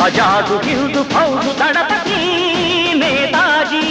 ఆజాదు హిందూ ఫౌజు దళపతి నేతాజీ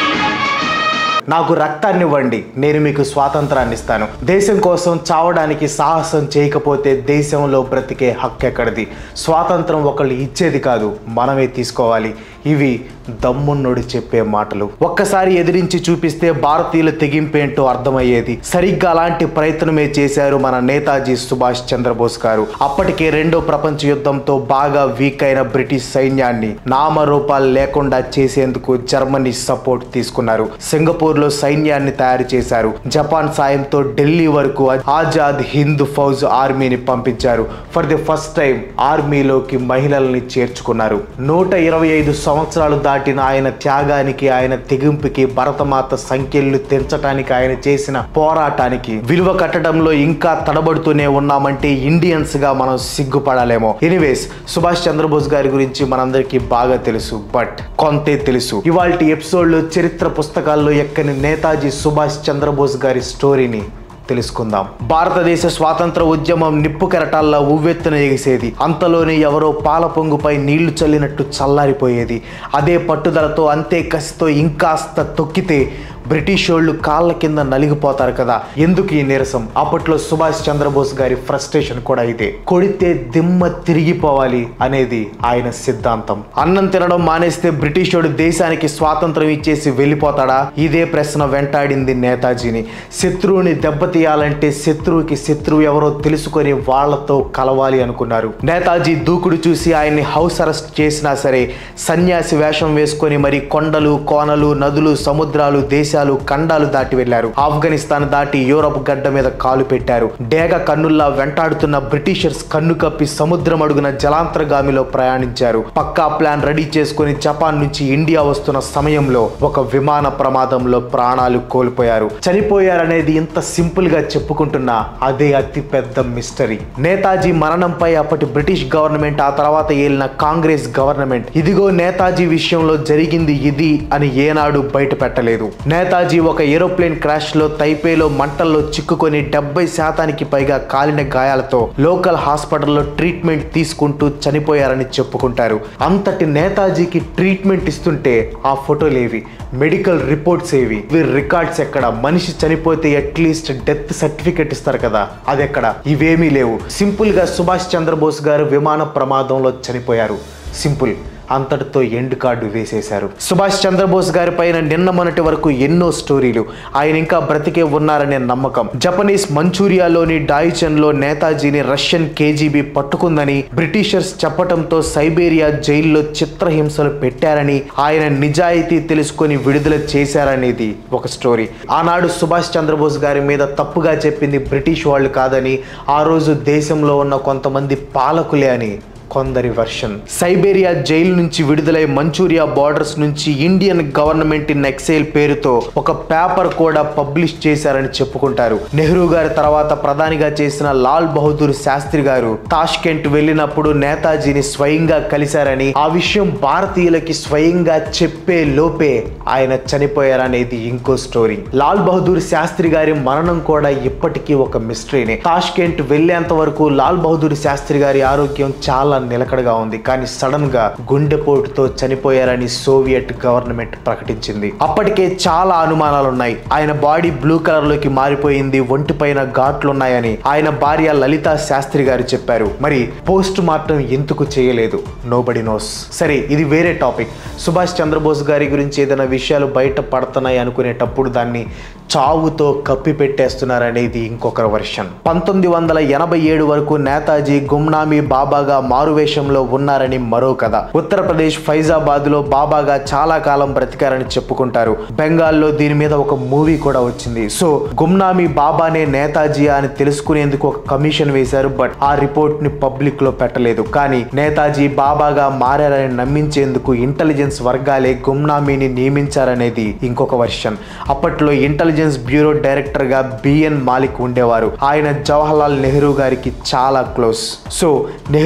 నాకు రక్తాన్ని ఇవ్వండి నేను మీకు స్వాతంత్రాన్ని ఇస్తాను దేశం కోసం చావడానికి సాహసం చేయకపోతే దేశంలో బ్రతికే హక్కు ఎక్కడిది స్వాతంత్రం ఒకళ్ళు ఇచ్చేది కాదు మనమే తీసుకోవాలి ఇవి దమ్మున్నోడు చెప్పే మాటలు ఒక్కసారి ఎదిరించి చూపిస్తే భారతీయుల తెగింపేంటో అర్థమయ్యేది సరిగ్గా అలాంటి ప్రయత్నమే చేశారు మన నేతాజీ సుభాష్ చంద్రబోస్ గారు అప్పటికే రెండో ప్రపంచ యుద్ధంతో బాగా వీక్ అయిన బ్రిటిష్ సైన్యాన్ని నామరూపాలు లేకుండా చేసేందుకు జర్మనీ సపోర్ట్ తీసుకున్నారు సింగపూర్ లో సైన్యాన్ని తయారు చేశారు జపాన్ సాయంతో ఢిల్లీ వరకు ఆజాద్ హింద్ ఫౌజ్ ఆర్మీని పంపించారు ఫర్ ది ఫస్ట్ టైం ఆర్మీలోకి మహిళల్ని చేర్చుకున్నారు నూట ఇరవై ఐదు సంవత్సరాలు దాటిన ఆయన త్యాగానికి ఆయన తెగింపుకి భరతమాత సంఖ్యలు తెంచడానికి ఆయన చేసిన పోరాటానికి విలువ కట్టడంలో ఇంకా తడబడుతూనే ఉన్నామంటే ఇండియన్స్ గా మనం సిగ్గుపడాలేమో ఎనీవేస్ సుభాష్ చంద్రబోస్ గారి గురించి మనందరికీ బాగా తెలుసు బట్ కొంతే తెలుసు ఇవాళ ఎపిసోడ్ లో చరిత్ర పుస్తకాల్లో ఎక్కని నేతాజీ సుభాష్ చంద్రబోస్ గారి స్టోరీని తెలుసుకుందాం భారతదేశ స్వాతంత్ర ఉద్యమం నిప్పు కెరటాల్లో ఉవ్వెత్తున ఎగిసేది అంతలోనే ఎవరో పాల పొంగుపై నీళ్లు చల్లినట్టు చల్లారిపోయేది అదే పట్టుదలతో అంతే కసితో ఇంకాస్త తొక్కితే బ్రిటిష్ వాళ్ళు కాళ్ళ కింద నలిగిపోతారు కదా ఎందుకు ఈ నీరసం అప్పట్లో సుభాష్ చంద్రబోస్ గారి ఫ్రస్ట్రేషన్ కూడా ఇదే కొడితే దిమ్మ తిరిగిపోవాలి అనేది ఆయన సిద్ధాంతం అన్నం తినడం మానేస్తే బ్రిటిష్ వాడు దేశానికి స్వాతంత్రం ఇచ్చేసి వెళ్ళిపోతాడా ఇదే ప్రశ్న వెంటాడింది నేతాజీని శత్రువుని దెబ్బతీయాలంటే శత్రువుకి శత్రువు ఎవరో తెలుసుకొని వాళ్లతో కలవాలి అనుకున్నారు నేతాజీ దూకుడు చూసి ఆయన్ని హౌస్ అరెస్ట్ చేసినా సరే సన్యాసి వేషం వేసుకొని మరి కొండలు కోనలు నదులు సముద్రాలు దేశాలు ఖండాలు దాటి వెళ్లారు ఆఫ్ఘనిస్తాన్ దాటి యూరప్ గడ్డ మీద కాలు పెట్టారు డేగ కన్నుల్లా వెంటాడుతున్న బ్రిటిషర్స్ కన్ను కప్పి సముద్రం అడుగున జలాంతర్గామిలో ప్రయాణించారు పక్కా ప్లాన్ రెడీ చేసుకుని జపాన్ నుంచి ఇండియా వస్తున్న సమయంలో ఒక విమాన ప్రమాదంలో ప్రాణాలు కోల్పోయారు చనిపోయారనేది ఇంత సింపుల్ గా చెప్పుకుంటున్నా అదే అతి పెద్ద మిస్టరీ నేతాజీ మరణంపై అప్పటి బ్రిటిష్ గవర్నమెంట్ ఆ తర్వాత ఏలిన కాంగ్రెస్ గవర్నమెంట్ ఇదిగో నేతాజీ విషయంలో జరిగింది ఇది అని ఏనాడు బయట పెట్టలేదు నేతాజీ ఒక ఏరోప్లేన్ క్రాష్ లో తైపేలో మంటల్లో చిక్కుకొని డెబ్బై శాతానికి పైగా కాలిన గాయాలతో లోకల్ హాస్పిటల్లో ట్రీట్మెంట్ తీసుకుంటూ చనిపోయారని చెప్పుకుంటారు అంతటి నేతాజీకి ట్రీట్మెంట్ ఇస్తుంటే ఆ ఫోటోలేవి మెడికల్ రిపోర్ట్స్ ఏవి వీరి రికార్డ్స్ ఎక్కడ మనిషి చనిపోతే అట్లీస్ట్ డెత్ సర్టిఫికెట్ ఇస్తారు కదా అది ఎక్కడ ఇవేమీ లేవు సింపుల్ గా సుభాష్ చంద్రబోస్ గారు విమాన ప్రమాదంలో చనిపోయారు సింపుల్ అంతటితో ఎండ్ కార్డు వేసేశారు సుభాష్ చంద్రబోస్ గారి పైన నిన్న మొన్నటి వరకు ఎన్నో స్టోరీలు ఆయన ఇంకా బ్రతికే ఉన్నారనే నమ్మకం జపనీస్ మంచూరియాలోని డాయిచన్ లో నేతాజీని రష్యన్ కేజీబీ పట్టుకుందని బ్రిటిషర్స్ చెప్పటంతో సైబేరియా జైల్లో చిత్రహింసలు పెట్టారని ఆయన నిజాయితీ తెలుసుకొని విడుదల చేశారనేది ఒక స్టోరీ ఆనాడు సుభాష్ చంద్రబోస్ గారి మీద తప్పుగా చెప్పింది బ్రిటిష్ వాళ్ళు కాదని ఆ రోజు దేశంలో ఉన్న కొంతమంది పాలకులే అని కొందరి వర్షన్ సైబేరియా జైలు నుంచి విడుదలై మంచూరియా బార్డర్స్ నుంచి ఇండియన్ గవర్నమెంట్ ఇన్ ఎక్సైల్ పేరుతో ఒక పేపర్ కూడా పబ్లిష్ చేశారని చెప్పుకుంటారు నెహ్రూ గారి తర్వాత ప్రధానిగా చేసిన లాల్ బహదూర్ శాస్త్రి గారు తాష్కెంట్ వెళ్ళినప్పుడు నేతాజీని స్వయంగా కలిశారని ఆ విషయం భారతీయులకి స్వయంగా చెప్పే లోపే ఆయన చనిపోయారనేది ఇంకో స్టోరీ లాల్ బహదూర్ శాస్త్రి గారి మరణం కూడా ఇప్పటికీ ఒక మిస్టరీనే తాష్కెంట్ వెళ్లేంత వరకు లాల్ బహదూర్ శాస్త్రి గారి ఆరోగ్యం చాలా నిలకడగా ఉంది కానీ సడన్ గా గుండెపోటుతో చనిపోయారని సోవియట్ గవర్నమెంట్ ప్రకటించింది అప్పటికే చాలా అనుమానాలు ఉన్నాయి ఆయన బాడీ బ్లూ కలర్ లోకి మారిపోయింది ఒంటిపైన ఘాట్లున్నాయని ఆయన భార్య లలితా శాస్త్రి గారు చెప్పారు మరి పోస్ట్ మార్టం ఎందుకు చేయలేదు నోబడి నోస్ సరే ఇది వేరే టాపిక్ సుభాష్ చంద్రబోస్ గారి గురించి ఏదైనా విషయాలు బయట పడుతున్నాయి అనుకునేటప్పుడు దాన్ని చావుతో కప్పి పెట్టేస్తున్నారనేది ఇంకొక వర్షన్ పంతొమ్మిది వందల ఎనభై ఏడు వరకు నేతాజీ గుమ్నామీ బాబాగా మారువేషంలో ఉన్నారని మరో కథ ఉత్తరప్రదేశ్ ఫైజాబాద్ లో బాబాగా చాలా కాలం బ్రతికారని చెప్పుకుంటారు బెంగాల్లో దీని మీద ఒక మూవీ కూడా వచ్చింది సో గుమ్నామీ బాబానే నేతాజీ అని తెలుసుకునేందుకు ఒక కమిషన్ వేశారు బట్ ఆ రిపోర్ట్ ని పబ్లిక్ లో పెట్టలేదు కానీ నేతాజీ బాబాగా మారారని నమ్మించేందుకు ఇంటెలిజెన్స్ వర్గాలే గుమ్నామీని నియమించారనేది ఇంకొక వర్షన్ అప్పట్లో ఇంటెలిజెన్స్ బ్యూరో డైరెక్టర్ గా బిఎన్ మాలిక్ ఉండేవారు ఆయన జవహర్లాల్ నెహ్రూ గారికి చాలా క్లోజ్ సో నెహ్రూ గారికి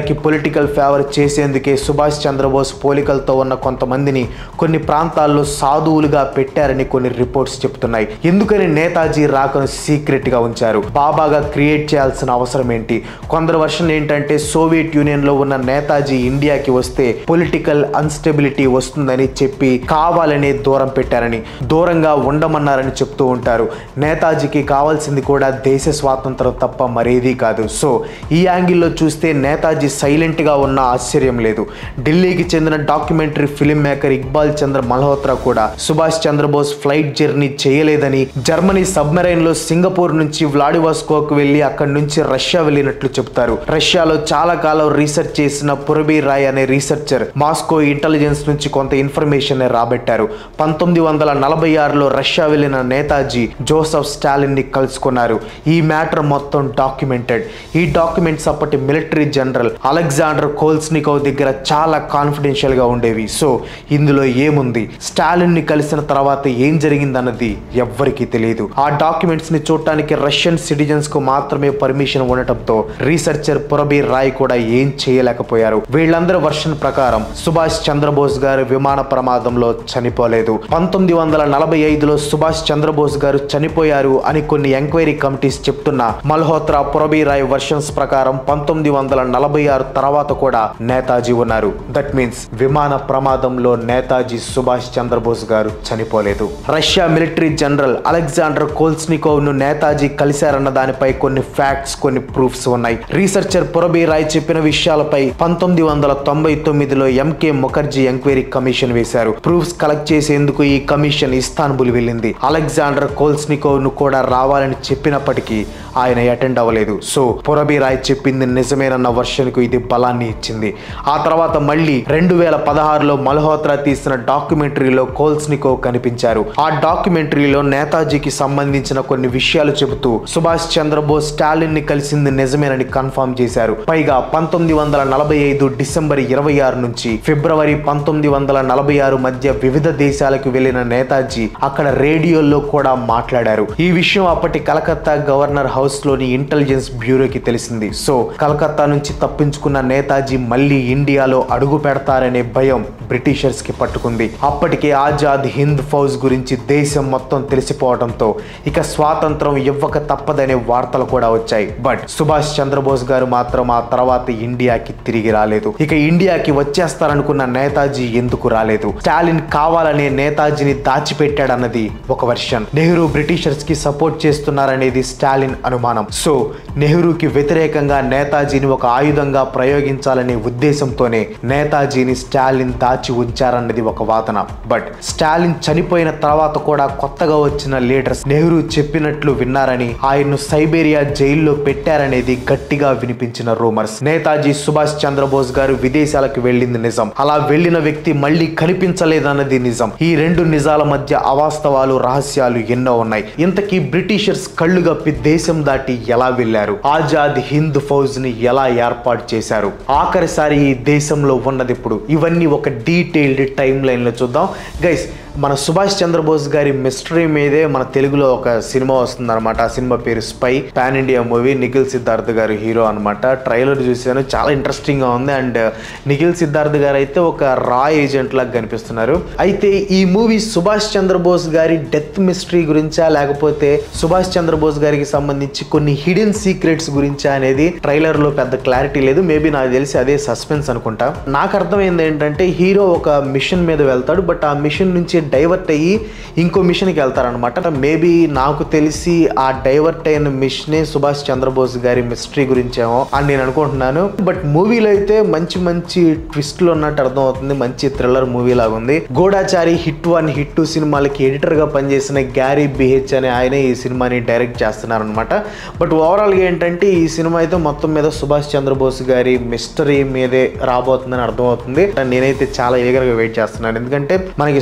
ఇండియాకి పొలిటికల్ ఫేవర్ చేసేందుకే సుభాష్ చంద్రబోస్ పోలికలతో ఉన్న కొంతమందిని కొన్ని ప్రాంతాల్లో సాధువులుగా పెట్టారని కొన్ని రిపోర్ట్స్ చెప్తున్నాయి ఎందుకని నేతాజీ రాకను సీక్రెట్ గా ఉంచారు బాబాగా క్రియేట్ చేయాల్సిన అవసరం ఏంటి కొందరు వర్షన్ ఏంటంటే సోవియట్ యూనియన్ లో ఉన్న నేతాజీ ఇండియాకి వస్తే పొలిటికల్ అన్స్టెబిలిటీ వస్తుందని చెప్పి కావాలనే దూరం పెట్టారని దూరంగా ఉండమన్నారని చెప్తూ ఉంటారు నేతాజీకి కావాల్సింది కూడా దేశ స్వాతంత్రం తప్ప మరేదీ కాదు సో ఈ యాంగిల్లో చూస్తే నేతాజీ సైలెంట్ గా ఉన్న ఆశ్చర్యం లేదు ఢిల్లీకి చెందిన డాక్యుమెంటరీ ఫిల్మ్ మేకర్ ఇక్బాల్ చంద్ర మల్హోత్రా కూడా సుభాష్ చంద్రబోస్ ఫ్లైట్ జర్నీ చేయలేదని జర్మనీ సబ్మెరైన్ లో సింగపూర్ నుంచి వ్లాడివాస్కోకు వెళ్లి అక్కడి నుంచి రష్యా వెళ్ళినట్లు చెప్తారు రష్యాలో చాలా కాలం రీసెర్చ్ చేసిన పురబీ రాయ్ అనే రీసెర్చర్ మాస్కో ఇంటెలిజెన్స్ నుంచి కొంత ఇన్ఫర్మేషన్ రాబట్టారు పంతొమ్మిది వందల నలభై ఆరులో రష్యా వెళ్ళిన నేతాజీ జోసఫ్ స్టాలిన్ ని కలుసుకున్నారు ఈ మ్యాటర్ మొత్తం డాక్యుమెంటెడ్ ఈ డాక్యుమెంట్స్ అప్పటి మిలిటరీ జనరల్ అలెగ్జాండర్ కోల్స్నికోవ్ దగ్గర చాలా కాన్ఫిడెన్షియల్ గా ఉండేవి సో ఇందులో ఏముంది స్టాలిన్ ని కలిసిన తర్వాత ఏం జరిగిందన్నది ఎవ్వరికీ తెలియదు ఆ డాక్యుమెంట్స్ ని చూడటానికి రష్యన్ సిటిజన్స్ కు మాత్రమే పర్మిషన్ ఉండటంతో రీసెర్చర్ పురబీర్ రాయ్ కూడా ఏం చేయలేకపోయారు వీళ్ళందరి వర్షన్ ప్రకారం సుభాష్ చంద్రబోస్ గారు విమాన ప్రమాదంలో చనిపోలేదు పంతొమ్మిది వందల నలభై ఐదులో సుభాష్ చంద్రబోస్ గారు చనిపోయారు అని కొన్ని ఎంక్వైరీ కమిటీస్ చెప్తున్నా మల్హోత్రా పురబీ రాయ్ వర్షన్స్ ప్రకారం పంతొమ్మిది వందల నలభై ఆరు తర్వాత కూడా నేతాజీ ఉన్నారు దట్ మీన్స్ విమాన ప్రమాదంలో నేతాజీ సుభాష్ చంద్రబోస్ గారు చనిపోలేదు Russia military general Alexander Kolesnikov ను నేతాజీ కలిశారన్న దానిపై కొన్ని ఫ్యాక్ట్స్ కొన్ని ప్రూఫ్స్ ఉన్నాయి రీసెర్చర్ పురబీ రాయ్ చెప్పిన విషయాలపై పంతొమ్మిది వందల తొంభై తొమ్మిదిలో ఎంకే ముఖర్జీ ఎంక్వైరీ కమిషన్ వేశారు ప్రూఫ్స్ కలెక్ట్ చేసేందుకు ఈ కమిషన్ ఇస్తాన్బుల్ వెళ్ళింది అలెగ్జాండర్ కోల్స్నికోవ్ ను కూడా రావాలని చెప్పినప్పటికీ ఆయన అటెండ్ అవ్వలేదు సో పురబీ రాయ్ చెప్పింది నిజమేనన్న వర్షన్ కు ఇది బలాన్ని ఇచ్చింది ఆ తర్వాత మళ్ళీ రెండు వేల పదహారులో మల్హోత్రా తీసిన డాక్యుమెంటరీలో కోల్స్నికోవ్ కనిపించారు ఆ డాక్యుమెంటరీలో నేతాజీకి సంబంధించిన కొన్ని విషయాలు చెబుతూ సుభాష్ చంద్రబోస్ స్టాలిన్ ని కలిసింది నిజమేనని కన్ఫర్మ్ చేశారు పైగా పంతొమ్మిది వందల నలభై ఐదు డిసెంబర్ ఇరవై ఆరు నుంచి ఫిబ్రవరి పంతొమ్మిది వందల నలభై ఆరు మధ్య వివిధ దేశాలకు వెళ్లిన నేతాజీ అక్కడ రేడియోలో కూడా మాట్లాడారు ఈ విషయం అప్పటి కలకత్తా గవర్నర్ హౌస్ లోని ఇంటెలిజెన్స్ బ్యూరోకి తెలిసింది సో కలకత్తా నుంచి తప్పించుకున్న నేతాజీ మళ్ళీ ఇండియాలో అడుగు పెడతారనే భయం బ్రిటిషర్స్ కి పట్టుకుంది అప్పటికే ఆజాద్ హింద్ ఫౌజ్ గురించి దేశం మొత్తం తెలిసిపోవడంతో ఇక స్వాతంత్రం ఇవ్వక తప్పదనే వార్తలు కూడా వచ్చాయి బట్ సుభాష్ చంద్రబోస్ గారు మాత్రం ఆ తర్వాత ఇండియాకి తిరిగి రాలేదు ఇక ఇండియాకి వచ్చేస్తారనుకున్న నేతాజీ ఎందుకు రాలేదు స్టాలిన్ కావాలనే నేతాజీని దాచిపెట్టాడన్నది ఒక వర్షన్ నెహ్రూ బ్రిటిషర్స్ కి సపోర్ట్ చేస్తున్నారనేది స్టాలిన్ అనుమానం సో నెహ్రూకి వ్యతిరేకంగా నేతాజీని ఒక ఆయుధంగా ప్రయోగించాలనే ఉద్దేశంతోనే నేతాజీని స్టాలిన్ దాచి ఉంచారన్నది ఒక వాదన బట్ స్టాలిన్ చనిపోయిన తర్వాత కూడా కొత్తగా వచ్చిన లీడర్స్ నెహ్రూ చెప్పినట్లు విన్నారని ఆయన్ను సైబేరియా జైల్లో పెట్టారనేది గట్టిగా వినిపించిన రూమర్స్ నేతాజీ సుభాష్ చంద్రబోస్ గారు విదేశాలకు వెళ్ళింది నిజం అలా వెళ్ళిన వ్యక్తి మళ్ళీ కనిపించలేదన్నది నిజం ఈ రెండు నిజాల మధ్య అవాస్తవాలు రహస్యాలు ఎన్నో ఉన్నాయి ఇంతకీ బ్రిటిషర్స్ కళ్ళు గప్పి దేశం దాటి ఎలా వెళ్లారు ఆజాద్ హింద్ ఫౌజ్ ని ఎలా ఏర్పాటు చేశారు ఆఖరిసారి ఈ దేశంలో ఉన్నది ఇప్పుడు ఇవన్నీ ఒక డీటెయిల్డ్ టైం లైన్ లో చూద్దాం గైస్ మన సుభాష్ చంద్రబోస్ గారి మిస్టరీ మీదే మన తెలుగులో ఒక సినిమా వస్తుంది అనమాట ఆ సినిమా పేరు spy pan India movie Nikhil Siddharth గారు హీరో అనమాట ట్రైలర్ చూశాను చాలా ఇంట్రెస్టింగ్ గా ఉంది అండ్ నిఖిల్ సిద్ధార్థ్ గారు అయితే ఒక రా ఏజెంట్ లాగా కనిపిస్తున్నారు అయితే ఈ మూవీ సుభాష్ చంద్రబోస్ గారి డెత్ మిస్టరీ గురించా లేకపోతే సుభాష్ చంద్రబోస్ గారికి సంబంధించి కొన్ని హిడెన్ సీక్రెట్స్ గురించా అనేది ట్రైలర్ లో పెద్ద క్లారిటీ లేదు మేబీ నాకు తెలిసి అదే సస్పెన్స్ అనుకుంటా నాకు అర్థమైంది ఏంటంటే హీరో ఒక మిషన్ మీద వెళ్తాడు బట్ ఆ మిషన్ నుంచి డైవర్ట్ అయ్యి ఇంకో మిషన్కి వెళ్తారనమాట మేబీ నాకు తెలిసి ఆ డైవర్ట్ అయిన మిషనే సుభాష్ చంద్రబోస్ గారి మిస్టరీ గురించేమో అని నేను అనుకుంటున్నాను బట్ మూవీలో అయితే మంచి మంచి ట్విస్ట్లు ఉన్నట్టు అర్థం అవుతుంది మంచి థ్రిల్లర్ మూవీ లాగా ఉంది Goodachari hit one hit two సినిమాలకి ఎడిటర్ గా పనిచేసిన గ్యారీ బిహెచ్ అనే ఆయనే ఈ సినిమాని డైరెక్ట్ చేస్తున్నారు అనమాట బట్ ఓవరాల్ గా ఏంటంటే ఈ సినిమా అయితే మొత్తం మీద సుభాష్ చంద్రబోస్ గారి మిస్టరీ మీదే రాబోతుందని అర్థమవుతుంది నేనైతే చాలా ఈగర్ గా వెయిట్ చేస్తున్నాను ఎందుకంటే మనకి సుభాష్ చంద్ర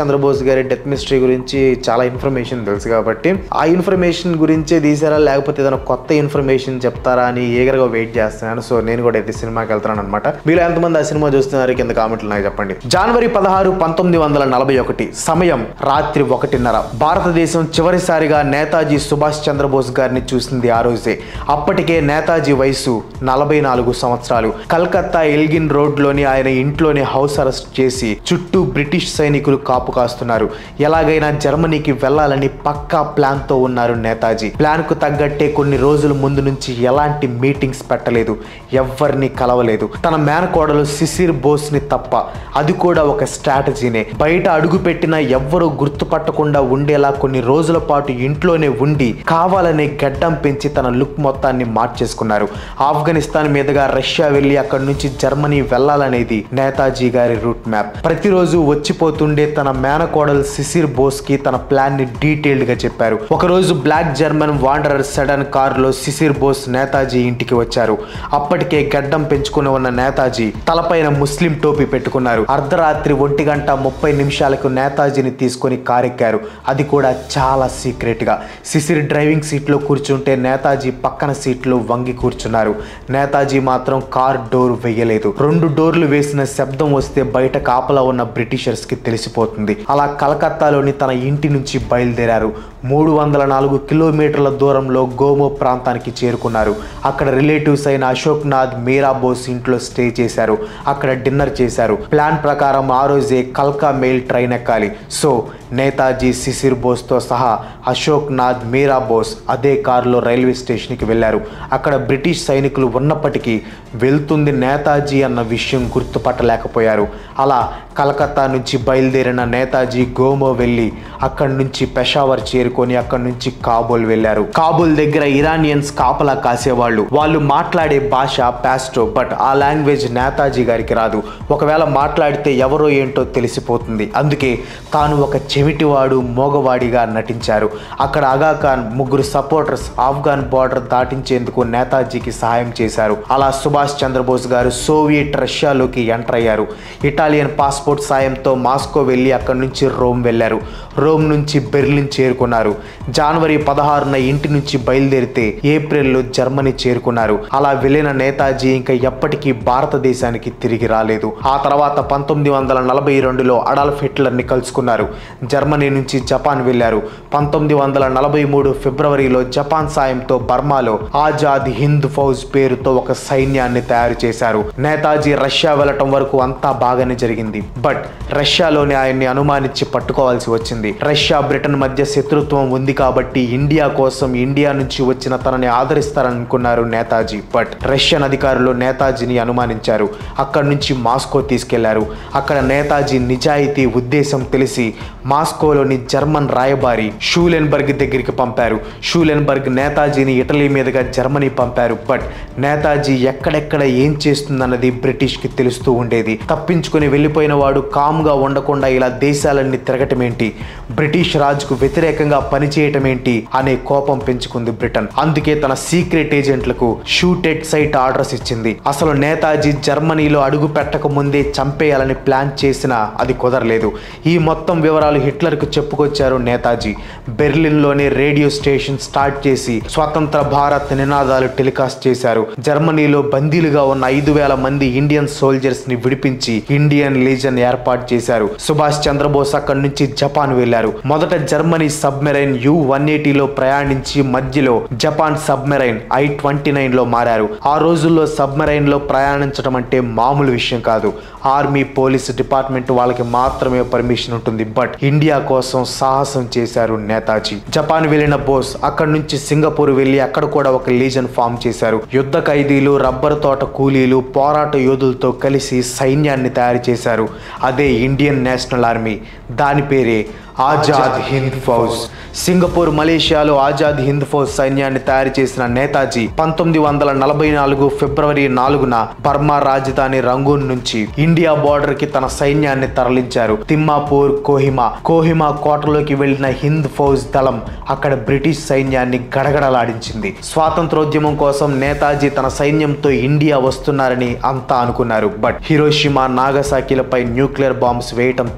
చంద్రబోస్ గారి డెత్ మిస్టరీ గురించి చాలా ఇన్ఫర్మేషన్ తెలుసు కాబట్టి ఆ ఇన్ఫర్మేషన్ గురించే తీసారా లేకపోతే ఏదైనా కొత్త ఇన్ఫర్మేషన్ చెప్తారా అని ఏగరగా వెయిట్ చేస్తున్నాను సో నేను కూడా అయితే సినిమాకి వెళ్తున్నాను అనమాట మీరు ఎంతమంది ఆ సినిమా చూస్తున్నారు కింద కామెంట్లు నాకు చెప్పండి జనవరి పదహారు పంతొమ్మిది వందల నలభై ఒకటి సమయం రాత్రి ఒకటిన్నర భారతదేశం చివరిసారిగా నేతాజీ సుభాష్ చంద్రబోస్ గారిని చూసింది ఆ రోజే అప్పటికే నేతాజీ వయసు నలభై నాలుగు సంవత్సరాలు కల్కత్తా ఎల్గిన్ రోడ్లోని ఆయన ఇంట్లోనే హౌస్ అరెస్ట్ చేసి చుట్టూ బ్రిటిష్ సైనికులు కాపు కాస్తున్నారు ఎలాగైనా జర్మనీకి వెళ్ళాలని పక్కా ప్లాన్ తో ఉన్నారు నేతాజీ ప్లాన్ కు తగ్గట్టే కొన్ని రోజుల ముందు నుంచి ఎలాంటి మీటింగ్స్ పెట్టలేదు ఎవరిని కలవలేదు తన మేనకోడలు సిసిర్ బోస్ ని తప్ప అది కూడా ఒక స్ట్రాటజీనే బయట అడుగు పెట్టినా ఎవ్వరూ గుర్తుపట్టకుండా ఉండేలా కొన్ని రోజుల పాటు ఇంట్లోనే ఉండి కావాలనే గడ్డం పెంచి తన లుక్ మొత్తాన్ని మార్చేసుకున్నారు ఆఫ్ఘనిస్తాన్ మీదుగా రష్యా వెళ్ళి అక్కడి నుంచి జర్మనీ వెళ్ళాలనేది నేతాజీ గారి రూట్ మ్యాప్ ప్రతిరోజు వచ్చిపోతుండే తన మేనకోడలు సిసిర్ బోస్ కి తన ప్లాన్ ని డీటెయిల్డ్ గా చెప్పారు ఒకరోజు black German Wanderer sedan car లో సిసిర్ బోస్ నేతాజీ ఇంటికి వచ్చారు అప్పటికే గడ్డం పెంచుకుని ఉన్న నేతాజీ తలపైన ముస్లిం టోపీ పెట్టుకున్నారు అర్ధరాత్రి ఒంటి గంట ముప్పై నిమిషాలకు నేతాజీని తీసుకొని కారెక్కారు అది కూడా చాలా సీక్రెట్ గా సిసిర్ డ్రైవింగ్ సీట్ లో కూర్చుంటే నేతాజీ పక్కన సీట్లో వంగి కూర్చున్నారు నేతాజీ మాత్రం కార్ డోర్ వేయలేదు రెండు డోర్లు వేసిన శబ్దం వస్తే బయట కాపలా ఉన్న బ్రిటిషర్స్ కి తెలిసిపోతుంది అలా కలకత్తాలోని తన ఇంటి నుంచి బయలుదేరారు మూడు వందల నాలుగు కిలోమీటర్ల దూరంలో గోమో ప్రాంతానికి చేరుకున్నారు అక్కడ రిలేటివ్స్ అయిన అశోక్ నాథ్ మీరా బోస్ ఇంట్లో స్టే చేశారు అక్కడ డిన్నర్ చేశారు ప్లాన్ ప్రకారం ఆ రోజే కల్కా మెయిల్ ట్రైన్ ఎక్కాలి సో నేతాజీ సిసిర్ బోస్తో సహా అశోక్ నాథ్ మీరా బోస్ అదే కారులో రైల్వే స్టేషన్కి వెళ్ళారు అక్కడ బ్రిటిష్ సైనికులు ఉన్నప్పటికీ వెళ్తుంది నేతాజీ అన్న విషయం గుర్తుపట్టలేకపోయారు అలా కలకత్తా నుంచి బయలుదేరిన నేతాజీ గోమో వెళ్ళి అక్కడి నుంచి పెషావర్ చేరుకొని అక్కడి నుంచి కాబూల్ వెళ్ళారు కాబూల్ దగ్గర ఇరానియన్స్ కాపలా కాసేవాళ్ళు వాళ్ళు మాట్లాడే భాష పాస్టో బట్ ఆ లాంగ్వేజ్ నేతాజీ గారికి రాదు ఒకవేళ మాట్లాడితే ఎవరో ఏంటో తెలిసిపోతుంది అందుకే తాను ఒక చెవిటివాడు మోగవాడిగా నటించారు అక్కడ అగా ఖాన్ ముగ్గురు సపోర్టర్స్ ఆఫ్ఘాన్ బార్డర్ దాటించేందుకు నేతాజీకి సహాయం చేశారు అలా సుభాష్ చంద్రబోస్ గారు సోవియట్ రష్యాలోకి ఎంటర్ అయ్యారు ఇటాలియన్ పాస్పోర్ట్ సాయంతో మాస్కో వెళ్ళి అక్కడి నుంచి రోమ్ వెళ్ళారు రోమ్ నుంచి బెర్లిన్ చేరుకున్నారు జనవరి పదహారున ఇంటి నుంచి బయలుదేరితే ఏప్రిల్లో జర్మనీ చేరుకున్నారు అలా వెళ్ళిన నేతాజీ ఇంకా ఎప్పటికీ భారతదేశానికి తిరిగి రాలేదు ఆ తర్వాత పంతొమ్మిది వందల నలభై రెండులో అడాల్ఫ్ హిట్లర్ని కలుసుకున్నారు జర్మనీ నుంచి జపాన్ వెళ్ళారు పంతొమ్మిది వందల నలభై మూడు ఫిబ్రవరిలో జపాన్ సాయంతో బర్మాలో ఆజాద్ హింద్ ఫౌజ్ పేరుతో ఒక సైన్యాన్ని తయారు చేశారు నేతాజీ రష్యా వెళ్ళటం వరకు అంతా బాగానే జరిగింది బట్ రష్యాలోనే ఆయన్ని అనుమానించి పట్టుకోవాల్సి వచ్చింది రష్యా బ్రిటన్ మధ్య శత్రుత్వం ఉంది కాబట్టి ఇండియా కోసం ఇండియా నుంచి వచ్చిన తనని ఆదరిస్తారనుకున్నారు నేతాజీ బట్ రష్యన్ అధికారులు నేతాజీని అనుమానించారు అక్కడి నుంచి మాస్కో తీసుకెళ్లారు అక్కడ నేతాజీ నిజాయితీ ఉద్దేశం తెలిసి మాస్కోలోని జర్మన్ రాయబారి షూలెన్బర్గ్ దగ్గరికి పంపారు షూలెన్బర్గ్ నేతాజీని ఇటలీ మీదుగా జర్మనీ పంపారు బట్ నేతాజీ ఎక్కడెక్కడ ఏం చేస్తుందన్నది బ్రిటిష్కి తెలుస్తూ ఉండేది తప్పించుకుని వెళ్ళిపోయిన వాడు కామ్గా ఉండకుండా ఇలా దేశాలన్నీ తిరగటం ఏంటి బ్రిటిష్ రాజుకు వ్యతిరేకంగా పనిచేయటం ఏంటి అనే కోపం పెంచుకుంది బ్రిటన్ అందుకే తన సీక్రెట్ ఏజెంట్లకు షూటెడ్ సైట్ ఆర్డర్స్ ఇచ్చింది అసలు నేతాజీ జర్మనీలో అడుగు పెట్టక ముందే చంపేయాలని ప్లాన్ చేసినా అది కుదరలేదు ఈ మొత్తం వివరాలు హిట్లర్కు చెప్పుకొచ్చారు నేతాజీ బెర్లిన్లోనే రేడియో స్టేషన్ స్టార్ట్ చేసి స్వతంత్ర భారత్ నినాదాలు టెలికాస్ట్ చేశారు జర్మనీలో బందీలుగా ఉన్న ఐదు వేల మంది ఇండియన్ సోల్జర్స్ ని విడిపించి ఇండియన్ లీజన్ ఏర్పాటు చేశారు సుభాష్ చంద్రబోస్ అక్కడి నుంచి జపాన్ వెళ్లారు మొదట జర్మనీ సబ్మెరైన్ యు వన్ ఎయిటీలో ప్రయాణించి మధ్యలో Japan submarine I twenty nine లో మారారు ఆ రోజుల్లో సబ్మెరైన్ లో ప్రయాణించడం అంటే మామూలు విషయం కాదు ఆర్మీ పోలీస్ డిపార్ట్మెంట్ వాళ్ళకి మాత్రమే పర్మిషన్ ఉంటుంది బట్ ఇండియా కోసం సాహసం చేశారు నేతాజీ జపాన్ వెళ్ళిన బోస్ అక్కడి నుంచి సింగపూర్ వెళ్ళి అక్కడ కూడా ఒక లీజన్ ఫామ్ చేశారు యుద్ధ ఖైదీలు రబ్బర్ తోట కూలీలు పోరాట యోధులతో కలిసి సైన్యాన్ని తయారు చేశారు అదే ఇండియన్ నేషనల్ ఆర్మీ దాని పేరే ఆజాద్ హింద్ ఫౌజ్ సింగపూర్ మలేషియాలో ఆజాద్ హింద్ ఫౌజ్ సైన్యాన్ని తయారు చేసిన నేతాజీ పంతొమ్మిది వందల నలభై నాలుగు ఫిబ్రవరి నాలుగున బర్మా రాజధాని రంగూన్ నుంచి ఇండియా బోర్డర్ కి తన సైన్యాన్ని తరలించారు తిమ్మాపూర్ కోహిమా కోహిమా కోటలోకి వెళ్లిన హింద్ ఫౌజ్ దళం అక్కడ బ్రిటిష్ సైన్యాన్ని గడగడలాడించింది స్వాతంత్రోద్యమం కోసం నేతాజీ తన సైన్యంతో ఇండియా వస్తున్నారని అంతా అనుకున్నారు బట్ హిరోషిమా నాగసాకిలపై న్యూక్లియర్ బాంబ్స్ వేయటంతో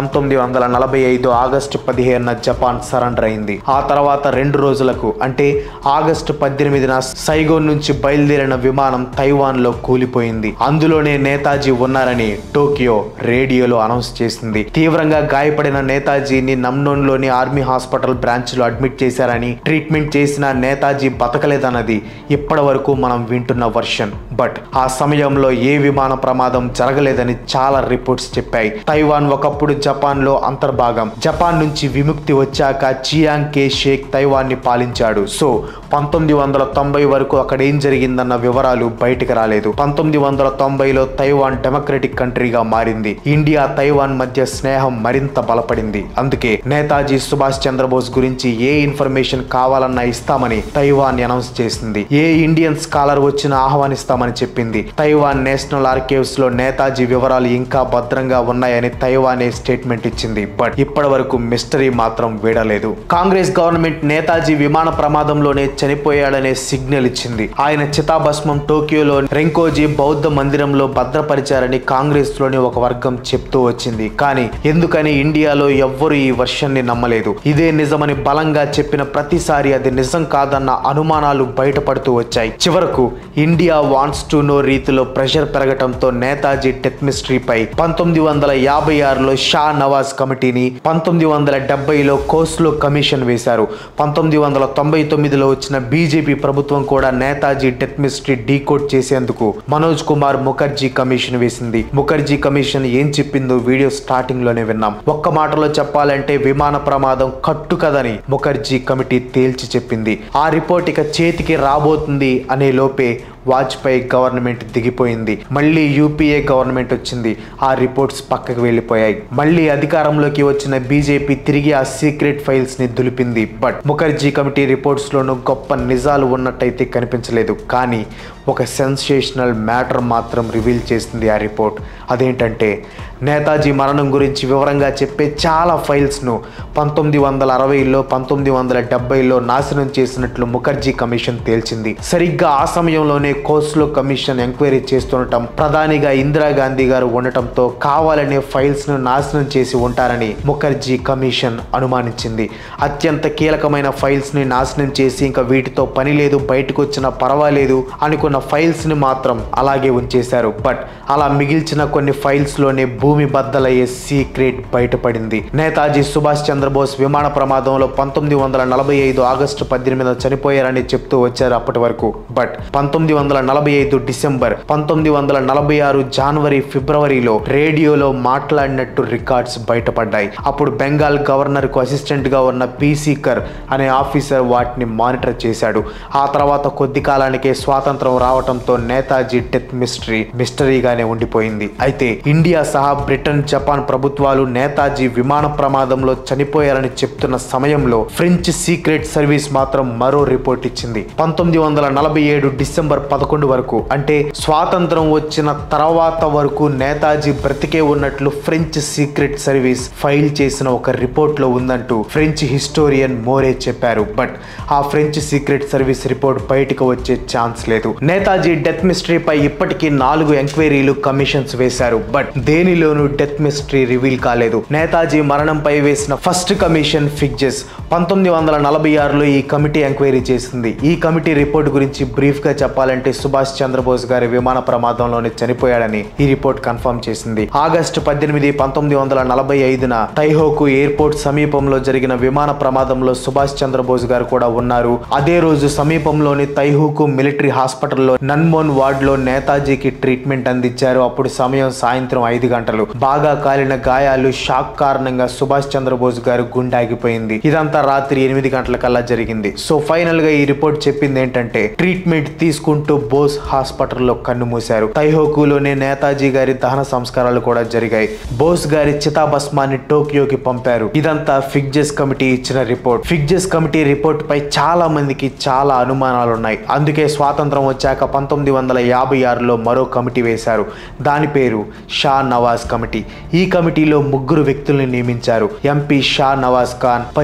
పంతొమ్మిది వందల నలభై ఐదు ఆగస్టు పదిహేనున జపాన్ సరెండర్ అయింది ఆ తర్వాత రెండు రోజులకు అంటే ఆగస్టు పద్దెనిమిదిన సైగోన్ నుంచి బయలుదేరిన విమానం తైవాన్ లో కూలిపోయింది అందులోనే నేతాజీ ఉన్నారని టోకియో రేడియోలో అనౌన్స్ చేసింది తీవ్రంగా గాయపడిన నేతాజీని నమ్నోన్లోని ఆర్మీ హాస్పిటల్ బ్రాంచ్ లో అడ్మిట్ చేశారని ట్రీట్మెంట్ చేసిన నేతాజీ బతకలేదన్నది ఇప్పటి వరకు మనం వింటున్న వర్షన్ బట్ ఆ సమయంలో ఏ విమాన ప్రమాదం జరగలేదని చాలా రిపోర్ట్స్ చెప్పాయి తైవాన్ ఒకప్పుడు జపాన్ లో అంతర్భాగం జపాన్ నుంచి విముక్తి వచ్చాక చియాంగ్ కే షేక్ తైవాన్ ని పాలించాడు సో పంతొమ్మిది వందల తొంభై వరకు అక్కడ ఏం జరిగిందన్న వివరాలు బయటకు రాలేదు పంతొమ్మిది వందల తొంభైలో తైవాన్ డెమోక్రటిక్ కంట్రీగా మారింది ఇండియా తైవాన్ మధ్య స్నేహం మరింత బలపడింది అందుకే నేతాజీ సుభాష్ చంద్రబోస్ గురించి ఏ ఇన్ఫర్మేషన్ కావాలన్నా ఇస్తామని తైవాన్ అనౌన్స్ చేసింది ఏ ఇండియన్ స్కాలర్ వచ్చినా ఆహ్వానిస్తామని చెప్పింది తైవాన్ నేషనల్ ఆర్కైవ్స్ లో నేతాజీ వివరాలు ఇంకా భద్రంగా ఉన్నాయని తైవానే స్టేట్మెంట్ ఇచ్చింది బట్ ఇప్పటి వరకు మిస్టరీ మాత్రం వీడలేదు కాంగ్రెస్ గవర్నమెంట్ నేతాజీ విమాన ప్రమాదంలోనే చనిపోయాడనే సిగ్నల్ ఇచ్చింది ఆయన చితాభస్మం టోక్యోలో రెంకోజీ బౌద్ధ మందిరంలో భద్రపరిచారని కాంగ్రెస్ లోని ఒక వర్గం చెప్తూ వచ్చింది కానీ ఎందుకని ఇండియాలో ఎవ్వరు ఈ వర్షన్ ని నమ్మలేదు ఇదే నిజమని బలంగా చెప్పిన ప్రతిసారి అది నిజం కాదన్న అనుమానాలు బయటపడుతూ వచ్చాయి చివరకు ఇండియా వాంట్స్ టు నో రీతిలో ప్రెషర్ పెరగటంతో నేతాజీ డెత్ మిస్టరీపై పంతొమ్మిది వందల యాభై ఆరులో షా నవాజ్ కమిటీని పంతొమ్మిది వందల డెబ్బైలో కోస్లో కమిషన్ వేశారు పంతొమ్మిది వందల తొంభై తొమ్మిదిలో వచ్చిన బీజేపీ ప్రభుత్వం కూడా నేతాజీ డెత్ మిస్టరీ డీకోడ్ చేసేందుకు మనోజ్ కుమార్ ముఖర్జీ కమిషన్ వేసింది ముఖర్జీ కమిషన్ ఏం చెప్పిందో వీడియో స్టార్టింగ్ లోనే విన్నాం ఒక్క మాటలో చెప్పాలంటే విమాన ప్రమాదం కట్టు కదని ముఖర్జీ కమిటీ తేల్చి చెప్పింది ఆ రిపోర్ట్ ఇక చేతికి రాబోతుంది అనే లోపే వాజ్పేయి గవర్నమెంట్ దిగిపోయింది మళ్ళీ యూపీఏ గవర్నమెంట్ వచ్చింది ఆ రిపోర్ట్స్ పక్కకు వెళ్ళిపోయాయి మళ్ళీ అధికారంలోకి వచ్చిన బీజేపీ తిరిగి ఆ సీక్రెట్ ఫైల్స్ ని దులిపింది బట్ ముఖర్జీ కమిటీ రిపోర్ట్స్ లోనూ గొప్ప నిజాలు ఉన్నట్టయితే కనిపించలేదు కానీ ఒక సెన్సేషనల్ మ్యాటర్ మాత్రం రివీల్ చేసింది ఆ రిపోర్ట్ అదేంటంటే నేతాజీ మరణం గురించి వివరంగా చెప్పే చాలా ఫైల్స్ను పంతొమ్మిది వందల అరవైలో పంతొమ్మిది వందల డెబ్బైలో నాశనం చేసినట్లు ముఖర్జీ కమిషన్ తేల్చింది సరిగ్గా ఆ సమయంలోనే కోస్లో కమిషన్ ఎంక్వైరీ చేస్తుండటం ప్రధానిగా ఇందిరాగాంధీ గారు ఉండటంతో కావాలనే ఫైల్స్ ను నాశనం చేసి ఉంటారని ముఖర్జీ కమిషన్ అనుమానించింది అత్యంత కీలకమైన ఫైల్స్ ని నాశనం చేసి ఇంకా వీటితో పని లేదు బయటకు వచ్చినా పర్వాలేదు అనుకున్న ఫైల్స్ ని మాత్రం అలాగే ఉంచేశారు బట్ అలా మిగిల్చిన కొన్ని ఫైల్స్ లోనే భూమి బద్దలయ్యే సీక్రెట్ బయటపడింది నేతాజీ సుభాష్ చంద్రబోస్ విమాన ప్రమాదంలో పంతొమ్మిది వందల నలభై ఐదు ఆగస్టు పద్దెనిమిదిన చనిపోయారని చెప్తూ వచ్చారు అప్పటి వరకు బట్ పంతొమ్మిది వందల నలభై ఐదు డిసెంబర్ పంతొమ్మిది వందల నలభై ఆరు జనవరి ఫిబ్రవరిలో రేడియోలో మాట్లాడినట్టు రికార్డ్స్ బయటపడ్డాయి అప్పుడు బెంగాల్ గవర్నర్ కు అసిస్టెంట్ గా ఉన్న పీసీకర్ అనే ఆఫీసర్ వాటిని మానిటర్ చేశాడు ఆ తర్వాత కొద్ది కాలానికే స్వాతంత్రం రావటంతో నేతాజీ డెత్ మిస్టరీ మిస్టరీగానే ఉండిపోయింది అయితే ఇండియా సహా బ్రిటన్ జపాన్ ప్రభుత్వాలు నేతాజీ విమాన ప్రమాదంలో చనిపోయారని చెప్తున్న సమయంలో ఫ్రెంచ్ సీక్రెట్ సర్వీస్ మాత్రం మరో రిపోర్ట్ ఇచ్చింది పంతొమ్మిది వందల నలభై ఏడు డిసెంబర్ పదకొండు వరకు అంటే స్వాతంత్రం వచ్చిన తర్వాత వరకు నేతాజీ బ్రతికే ఉన్నట్లు ఫ్రెంచ్ సీక్రెట్ సర్వీస్ ఫైల్ చేసిన ఒక రిపోర్ట్ లో ఉందంటూ ఫ్రెంచ్ హిస్టోరియన్ మోరే చెప్పారు బట్ ఆ ఫ్రెంచ్ సీక్రెట్ సర్వీస్ రిపోర్ట్ బయటకు వచ్చే ఛాన్స్ లేదు నేతాజీ డెత్ మిస్టరీపై ఇప్పటికీ నాలుగు ఎంక్వైరీలు కమిషన్స్ వేశారు బట్ దేనిలోనూ డెత్ మిస్టరీ రివీల్ కాలేదు నేతాజీ మరణంపై వేసిన ఫస్ట్ కమిషన్ ఫిక్జెస్ పంతొమ్మిది వందల నలభై ఆరులో ఈ కమిటీ ఎంక్వైరీ చేసింది ఈ కమిటీ రిపోర్ట్ గురించి బ్రీఫ్ గా చెప్పాలంటే సుభాష్ చంద్రబోస్ గారి విమాన ప్రమాదంలోనే చనిపోయాడని ఈ రిపోర్ట్ కన్ఫర్మ్ చేసింది ఆగస్టు పద్దెనిమిది పంతొమ్మిది వందల నలభై ఐదున తైహోకు ఎయిర్పోర్ట్ సమీపంలో జరిగిన విమాన ప్రమాదంలో సుభాష్ చంద్రబోస్ గారు కూడా ఉన్నారు అదే రోజు సమీపంలోని తైహూకు మిలిటరీ హాస్పిటల్లో నన్మోన్ వార్డ్ లో నేతాజీకి ట్రీట్మెంట్ అందించారు అప్పుడు సమయం సాయంత్రం ఐదు గంటలు బాగా కాలిన గాయాలు షాక్ కారణంగా సుభాష్ చంద్రబోస్ గారు గుండె ఆగిపోయింది ఇదంతా రాత్రి ఎనిమిది గంటల కల్లా జరిగింది సో ఫైనల్ గా ఈ రిపోర్ట్ చెప్పింది ఏంటంటే ట్రీట్మెంట్ తీసుకుంటూ బోస్ హాస్పిటల్లో కన్ను మూశారు తైహోకులోనే నేతాజీ గారి దహన సంస్కారాలు కూడా జరిగాయి బోస్ గారి చితాభస్మాన్ని టోక్యోకి పంపారు ఇదంతా ఫిగ్జెస్ కమిటీ ఇచ్చిన రిపోర్ట్ ఫిగ్జెస్ కమిటీ రిపోర్ట్ పై చాలా మందికి చాలా అనుమానాలు ఉన్నాయి అందుకే స్వాతంత్రం వచ్చాక పంతొమ్మిది వందల యాభై ఆరులో మరో కమిటీ వేశారు దాని పేరు షా నవాజ్ కమిటీ ఈ కమిటీలో ముగ్గురు వ్యక్తుల్ని నియమించారు ఎంపీ షా నవాజ్ ఖాన్ పశ్చిమ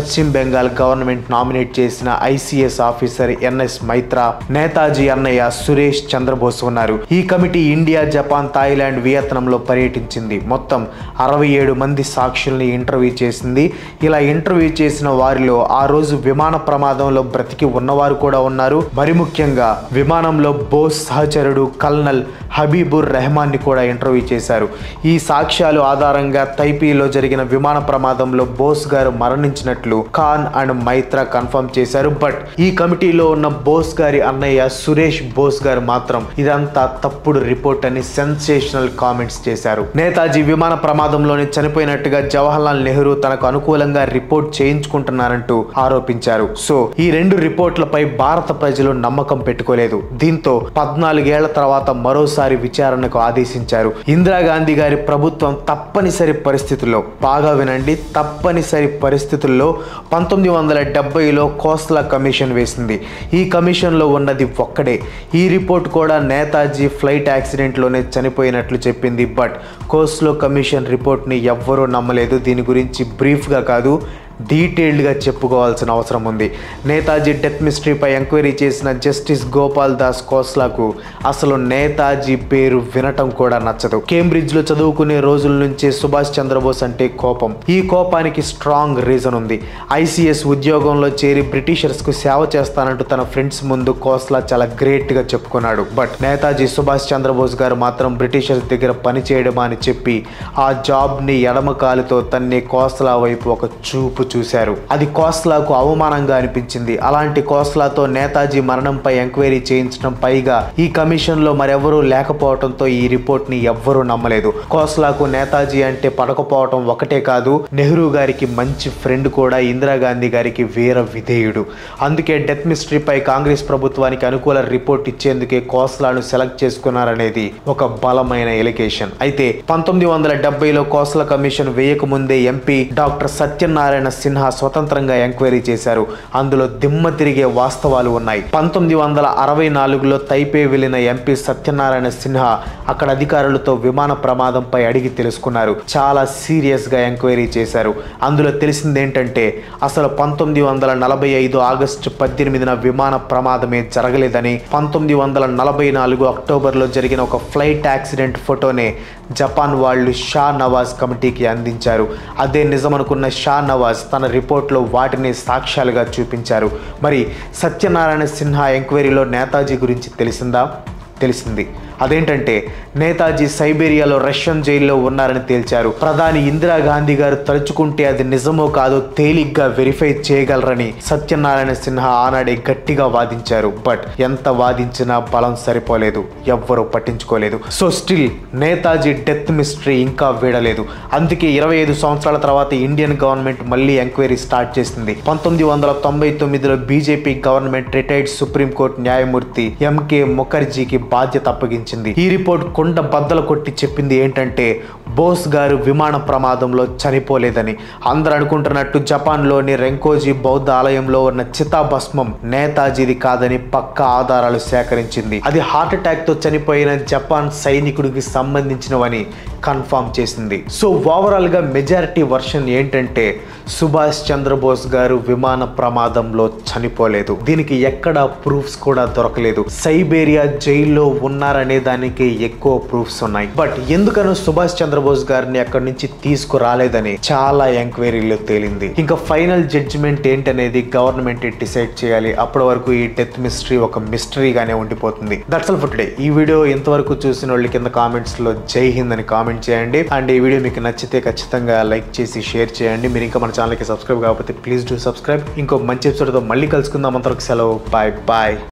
బెంగాల్ గవర్నమెంట్ నామినేట్ చేసిన ICS officer NS Maitra Netaji అన్నయ్య సురేష్ చంద్రబోస్ ఉన్నారు ఈ కమిటీ ఇండియా జపాన్ థాయిలాండ్ వియత్నంలో పర్యటించింది మొత్తం అరవై ఏడు మంది సాక్షుల్ని ఇంటర్వ్యూ చేసింది ఇలా ఇంటర్వ్యూ చేసిన వారిలో ఆ రోజు విమాన ప్రమాదంలో బ్రతికి ఉన్నవారు కూడా ఉన్నారు మరి ముఖ్యంగా విమానంలో బోస్ సహచరుడు కల్నల్ హబీబుర్ రెహమాన్ని కూడా ఇంటర్వ్యూ చేశారు ఈ సాక్ష్యాలు ఆధారంగా తైపీలో జరిగిన విమాన ప్రమాదంలో బోస్ గారు మరణించినట్లు ఖాన్ అండ్ మైత్రా కన్ఫర్మ్ చేశారు బట్ ఈ కమిటీలో ఉన్న బోస్ గారి అన్నయ్య సురేష్ బోస్ గారు మాత్రం ఇదంతా తప్పుడు రిపోర్ట్ అని సెన్సేషనల్ కామెంట్స్ చేశారు నేతాజీ విమాన ప్రమాదంలోనే చనిపోయినట్టుగా జవహర్లాల్ నెహ్రూ తనకు అనుకూలంగా రిపోర్ట్ చేయించుకుంటున్నారంటూ ఆరోపించారు సో ఈ రెండు రిపోర్ట్లపై భారత ప్రజలు నమ్మకం పెట్టుకోలేదు దీంతో పద్నాలుగేళ్ల తర్వాత మరోసారి విచారణకు ఆదేశించారు ఇందిరాగాంధీ గారి ప్రభుత్వం తప్పనిసరి పరిస్థితుల్లో బాగా వినండి తప్పనిసరి పరిస్థితుల్లో పంతొమ్మిది వందల డెబ్బైలో కోస్లా కమిషన్ వేసింది ఈ కమిషన్లో ఉన్నది ఒక్కడే ఈ రిపోర్ట్ కూడా నేతాజీ ఫ్లైట్ యాక్సిడెంట్లోనే చనిపోయినట్లు చెప్పింది బట్ కోస్లో కమిషన్ రిపోర్ట్ని ఎవ్వరూ నమ్మలేదు దీని గురించి బ్రీఫ్గా కాదు డీటెయిల్డ్గా చెప్పుకోవాల్సిన అవసరం ఉంది నేతాజీ డెత్ మిస్టరీపై ఎంక్వైరీ చేసిన జస్టిస్ గోపాల్ దాస్ కోస్లాకు అసలు నేతాజీ పేరు వినటం కూడా నచ్చదు కేంబ్రిడ్జ్లో చదువుకునే రోజుల నుంచే సుభాష్ చంద్రబోస్ అంటే కోపం ఈ కోపానికి స్ట్రాంగ్ రీజన్ ఉంది ఐసీఎస్ ఉద్యోగంలో చేరి బ్రిటిషర్స్కు సేవ చేస్తానంటూ తన ఫ్రెండ్స్ ముందు కోస్లా చాలా గ్రేట్గా చెప్పుకున్నాడు బట్ నేతాజీ సుభాష్ చంద్రబోస్ గారు మాత్రం బ్రిటిషర్స్ దగ్గర పని చేయడమా అని చెప్పి ఆ జాబ్ని ఎడమ కాలుతో తన్ని కోస్లా వైపు ఒక చూపు చూశారు అది కోస్లాకు అవమానంగా అనిపించింది అలాంటి కోస్లాతో నేతాజీ మరణంపై ఎంక్వైరీ చేయించడం పైగా ఈ కమిషన్ లో మరెవరూ లేకపోవడంతో ఈ రిపోర్ట్ ని ఎవ్వరూ నమ్మలేదు కోస్లాకు నేతాజీ అంటే పడకపోవటం ఒకటే కాదు నెహ్రూ గారికి మంచి ఫ్రెండ్ కూడా ఇందిరాగాంధీ గారికి వీర విధేయుడు అందుకే డెత్ మిస్టరీపై కాంగ్రెస్ ప్రభుత్వానికి అనుకూల రిపోర్ట్ ఇచ్చేందుకే కోస్లాను సెలెక్ట్ చేసుకున్నారనేది ఒక బలమైన ఎలిగేషన్ అయితే పంతొమ్మిది వందల డెబ్బైలో కోస్లా కమిషన్ వేయకముందే ఎంపీ డాక్టర్ సత్యనారాయణ సిన్హా స్వతంత్రంగా ఎంక్వైరీ చేశారు అందులో దిమ్మ తిరిగే వాస్తవాలు ఉన్నాయి పంతొమ్మిది వందల అరవై నాలుగులో తైపే వెళ్లిన ఎంపీ సత్యనారాయణ సిన్హా అక్కడ అధికారులతో విమాన ప్రమాదంపై అడిగి తెలుసుకున్నారు చాలా సీరియస్ గా ఎంక్వైరీ చేశారు అందులో తెలిసింది ఏంటంటే అసలు పంతొమ్మిది వందల నలభై ఐదు ఆగస్టు పద్దెనిమిదిన విమాన ప్రమాదమే జరగలేదని పంతొమ్మిది వందల నలభై నాలుగు అక్టోబర్లో జరిగిన ఒక ఫ్లైట్ యాక్సిడెంట్ ఫోటోనే జపాన్ వాళ్ళు షా నవాజ్ కమిటీకి అందించారు అదే నిజమనుకున్న షా నవాజ్ తన రిపోర్ట్లో వాటిని సాక్ష్యాలుగా చూపించారు మరి సత్యనారాయణ సిన్హా ఎంక్వైరీలో నేతాజీ గురించి తెలిసిందా తెలిసింది అదేంటంటే నేతాజీ సైబీరియాలో రష్యన్ జైల్లో ఉన్నారని తేల్చారు ప్రధాని ఇందిరాగాంధీ గారు తలుచుకుంటే అది నిజమో కాదో తేలిగ్గా వెరిఫై చేయగలరని సత్యనారాయణ సిన్హా ఆనాడే గట్టిగా వాదించారు బట్ ఎంత వాదించినా బలం సరిపోలేదు ఎవ్వరూ పట్టించుకోలేదు so still Netaji death mystery ఇంకా వీడలేదు అందుకే ఇరవై ఐదు సంవత్సరాల తర్వాత ఇండియన్ గవర్నమెంట్ మళ్ళీ ఎంక్వైరీ స్టార్ట్ చేసింది పంతొమ్మిది వందల తొంభై తొమ్మిదిలో బీజేపీ గవర్నమెంట్ రిటైర్డ్ సుప్రీంకోర్టు న్యాయమూర్తి ఎంకే ముఖర్జీకి బాధ్యత అప్పగించింది ఈ రిపోర్ట్ కొండ బద్దలు కొట్టి చెప్పింది ఏంటంటే బోస్ గారు విమాన ప్రమాదంలో చనిపోలేదని అందరూ అనుకుంటున్నట్టు జపాన్లోని రెంకోజీ బౌద్ధ ఆలయంలో ఉన్న చితాభస్మం నేతాజీది కాదని పక్క ఆధారాలు సేకరించింది అది హార్ట్ అటాక్ తో చనిపోయిన జపాన్ సైనికుడికి సంబంధించినవని కన్ఫర్మ్ చేసింది సో ఓవరాల్ గా మెజారిటీ వర్షన్ ఏంటంటే సుభాష్ చంద్రబోస్ గారు విమాన ప్రమాదంలో చనిపోలేదు దీనికి ఎక్కడ ప్రూఫ్స్ కూడా దొరకలేదు సైబేరియా జైల్లో ఉన్నారనే దానికి ఎక్కువ ప్రూఫ్స్ ఉన్నాయి బట్ ఎందుకనో సుభాష్ చంద్రబోస్ గారిని అక్కడి నుంచి తీసుకురాలేదని చాలా ఎంక్వైరీలో తేలింది ఇంకా ఫైనల్ జడ్జిమెంట్ ఏంటనేది గవర్నమెంట్ డిసైడ్ చేయాలి అప్పటి వరకు ఈ డెత్ మిస్టరీ ఒక మిస్టరీగానే ఉండిపోతుంది దట్స్ ఆల్ ఫర్ టుడే ఈ వీడియో ఇంతవరకు చూసిన వాళ్ళ కింద కామెంట్స్ లో జై హింద్ అని కామెంట్ చేయండి అండ్ ఈ వీడియో మీకు నచ్చితే ఖచ్చితంగా లైక్ చేసి షేర్ చేయండి మీరు ఇంకా మన ఛానల్కి సబ్స్క్రైబ్ కాకపోతే ప్లీజ్ డూ సబ్స్క్రైబ్ ఇంకో మంచి ఎపిసోడ్తో మళ్ళీ కలుసుకుందాం అంతవరకు సెలవు బాయ్ బాయ్